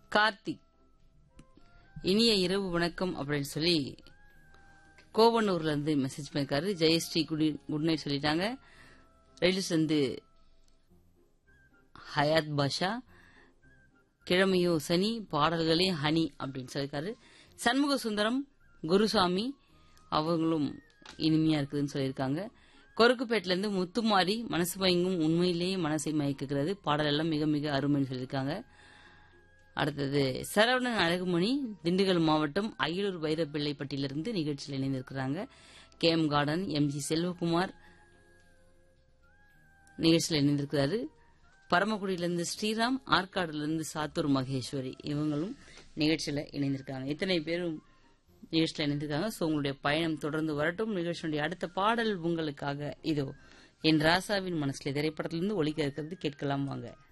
கார்த்திக் இனிய இரவு வணக்கம் அப்படின்னு சொல்லி கோவனூர்ல இருந்து மெசேஜ் பண்ணிருக்காரு ஜெயஸ்ரீ குடி குட் நைட் சொல்லிட்டாங்க ரயில்ஸ் வந்து ஹயாத் பாஷா கிழமையோ சனி பாடல்களே ஹனி அப்படின்னு சொல்லியிருக்காரு சண்முக சுந்தரம் குருசாமி அவங்களும் இனிமையா இருக்குதுன்னு சொல்லியிருக்காங்க கொருக்குப்பேட்டில இருந்து முத்துமாரி மனசு மயங்கும் உண்மையிலேயே மனசை மயக்குகிறது பாடல் எல்லாம் மிக மிக அருமைன்னு சொல்லியிருக்காங்க அடுத்தது சரவணன் அழகுமணி திண்டுக்கல் மாவட்டம் அயலூர் வைரப்பிள்ளைப்பட்டியிலிருந்து நிகழ்ச்சியில் இணைந்திருக்கிறாங்க K M garden M G Selvakumar நிகழ்ச்சியில் இணைந்திருக்கிறாரு பரமக்குடியிலிருந்து ஸ்ரீராம் ஆற்காடுலேருந்து சாத்தூர் மகேஸ்வரி இவங்களும் நிகழ்ச்சியில் இணைந்திருக்காங்க இத்தனை பேரும் நிகழ்ச்சியில் இணைந்திருக்காங்க ஸோ உங்களுடைய பயணம் தொடர்ந்து வரட்டும் நிகழ்ச்சியுடைய அடுத்த பாடல் உங்களுக்காக இதோ என் ராசாவின் மனசுல திரைப்படத்திலிருந்து ஒலிக்க இருக்கிறது கேட்கலாம் வாங்க